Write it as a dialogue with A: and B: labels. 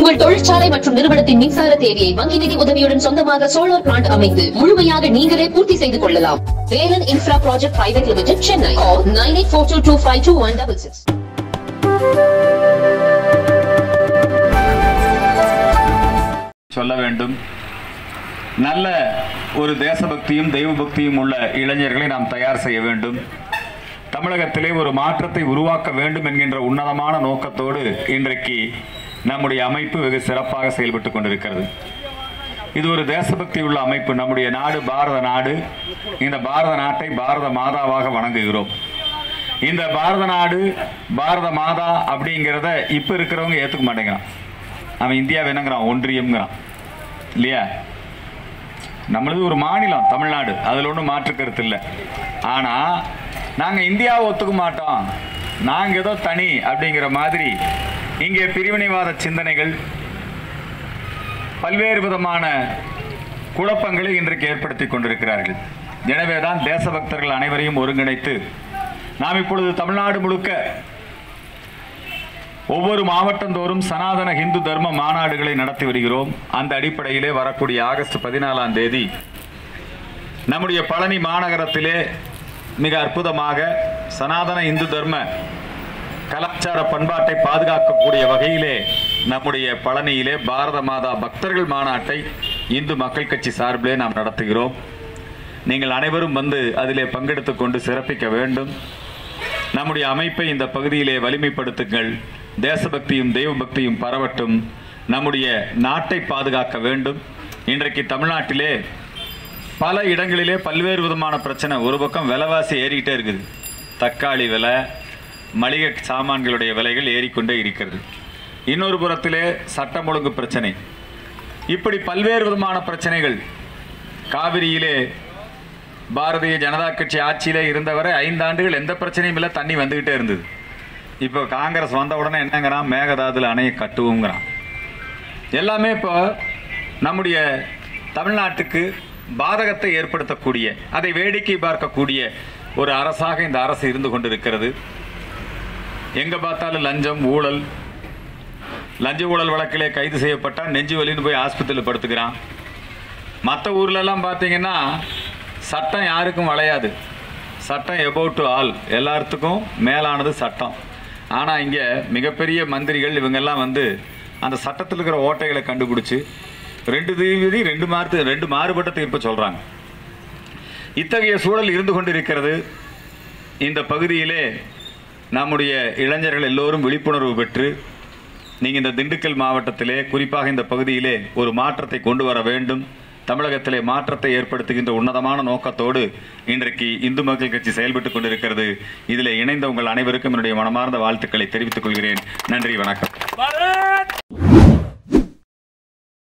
A: உங்கள் தொழிற்சாலை மற்றும் நிறுவனத்தின் மின்சார தேவையை வங்கி நிதி உதவியுடன் சொந்தமாக சோலார் பிளான்ட் அமைத்து முழுமையாக நீங்களே பூர்த்தி செய்து கொள்ளலாம் Velan infra project private limited Chennai nine eight four two two five two one double six
B: சொல்ல வேண்டும் நல்ல ஒரு தேசபக்தியும் தெய்வ பக்தியும் உள்ள இளைஞர்களை நாம் தயார் செய்ய வேண்டும் தமிழகத்திலே ஒரு மாற்றத்தை உருவாக்க வேண்டும் என்கின்ற உன்னதமான நோக்கத்தோடு இன்றைக்கு நம்முடைய அமைப்பு வெகு சிறப்பாக செயல்பட்டு கொண்டிருக்கிறது இது ஒரு தேசபக்தி உள்ள அமைப்பு நம்முடைய நாடு பாரத நாடு இந்த பாரத நாட்டை பாரத மாதாவாக வணங்குகிறோம் இந்த பாரத நாடு பாரத மாதா அப்படிங்கிறத இப்போ இருக்கிறவங்க ஏற்றுக்க மாட்டேங்கிறான் அவன் இந்தியா வேணுங்கிறான் ஒன்றியம்ங்கிறான் இல்லையா நம்மளது ஒரு மாநிலம் தமிழ்நாடு அதில் ஒன்றும் மாற்று கருத்து இல்லை ஆனால் நாங்கள் இந்தியாவை ஒத்துக்க மாட்டோம் நாங்கள் ஏதோ தனி அப்படிங்கிற மாதிரி இங்கே பிரிவினைவாத சிந்தனைகள் பல்வேறு விதமான குழப்பங்களை இன்றைக்கு ஏற்படுத்தி கொண்டிருக்கிறார்கள் எனவேதான் தேசபக்தர்கள் அனைவரையும் ஒருங்கிணைத்து நாம் இப்பொழுது தமிழ்நாடு முழுக்க ஒவ்வொரு மாவட்டந்தோறும் சனாதன இந்து தர்ம மாநாடுகளை நடத்தி வருகிறோம் அந்த அடிப்படையிலே வரக்கூடிய ஆகஸ்ட் பதினாலாம் தேதி நம்முடைய பழனி மாநகரத்திலே மிக அற்புதமாக சனாதன இந்து தர்ம கலாச்சார பண்பாட்டை பாதுகாக்கக்கூடிய வகையிலே நம்முடைய பழனியிலே பாரத மாதா பக்தர்கள் மாநாட்டை இந்து மக்கள் கட்சி சார்பிலே நாம் நடத்துகிறோம் நீங்கள் அனைவரும் வந்து அதிலே பங்கெடுத்துக் கொண்டு சிறப்பிக்க வேண்டும் நம்முடைய அமைப்பை இந்த பகுதியிலே வலிமைப்படுத்துங்கள் தேசபக்தியும் தெய்வ பக்தியும் பரவட்டும் நம்முடைய நாட்டை பாதுகாக்க வேண்டும் இன்றைக்கு தமிழ்நாட்டிலே பல இடங்களிலே பல்வேறு விதமான பிரச்சனை ஒரு பக்கம் விலைவாசி ஏறிக்கிட்டே இருக்குது தக்காளி விலை மளிகை சாமான்களுடைய விலைகள் ஏறிக்கொண்டே இருக்கிறது இன்னொரு புறத்திலே சட்டம் ஒழுங்கு பிரச்சனை இப்படி பல்வேறு விதமான பிரச்சனைகள் காவிரியிலே பாரதிய ஜனதா கட்சி ஆட்சியிலே இருந்தவரை ஐந்தாண்டுகள் எந்த பிரச்சனையும் இல்லை தண்ணி வந்துக்கிட்டே இருந்தது இப்போ காங்கிரஸ் வந்த உடனே என்னங்கிறான் மேகதாதுல அணையை கட்டுவோங்கிறான் எல்லாமே இப்போ நம்முடைய தமிழ்நாட்டுக்கு பாதகத்தை ஏற்படுத்தக்கூடிய அதை வேடிக்கை பார்க்கக்கூடிய ஒரு அரசாக இந்த அரசு இருந்து கொண்டிருக்கிறது எங்க பார்த்தாலும் லஞ்சம் ஊழல் லஞ்ச ஊழல் வழக்கிலே கைது செய்யப்பட்டா நெஞ்சு வலின்னு போய் ஆஸ்பத்திரியில் படுத்துக்கிறான் மற்ற ஊர்லெல்லாம் பார்த்தீங்கன்னா சட்டம் யாருக்கும் வளையாது சட்டம் எபவுட் டு ஆல் எல்லாத்துக்கும் மேலானது சட்டம் ஆனால் இங்கே மிகப்பெரிய மந்திரிகள் இவங்கெல்லாம் வந்து அந்த சட்டத்தில் இருக்கிற ஓட்டைகளை கண்டுபிடிச்சு ரெண்டு தீவிதி ரெண்டு மாறு ரெண்டு மாறுபட்ட தீர்ப்பை சொல்கிறாங்க இத்தகைய சூழல் இருந்து கொண்டிருக்கிறது இந்த பகுதியிலே நம்முடைய இளைஞர்கள் எல்லோரும் விழிப்புணர்வு பெற்று நீங்கள் இந்த திண்டுக்கல் மாவட்டத்திலே குறிப்பாக இந்த பகுதியிலே ஒரு மாற்றத்தை கொண்டு வர வேண்டும் தமிழகத்திலே மாற்றத்தை ஏற்படுத்துகின்ற உன்னதமான நோக்கத்தோடு இன்றைக்கு இந்து மக்கள் கட்சி செயல்பட்டுக் கொண்டிருக்கிறது இதில் இணைந்த உங்கள் அனைவருக்கும் என்னுடைய மனமார்ந்த வாழ்த்துக்களை தெரிவித்துக் கொள்கிறேன் நன்றி வணக்கம்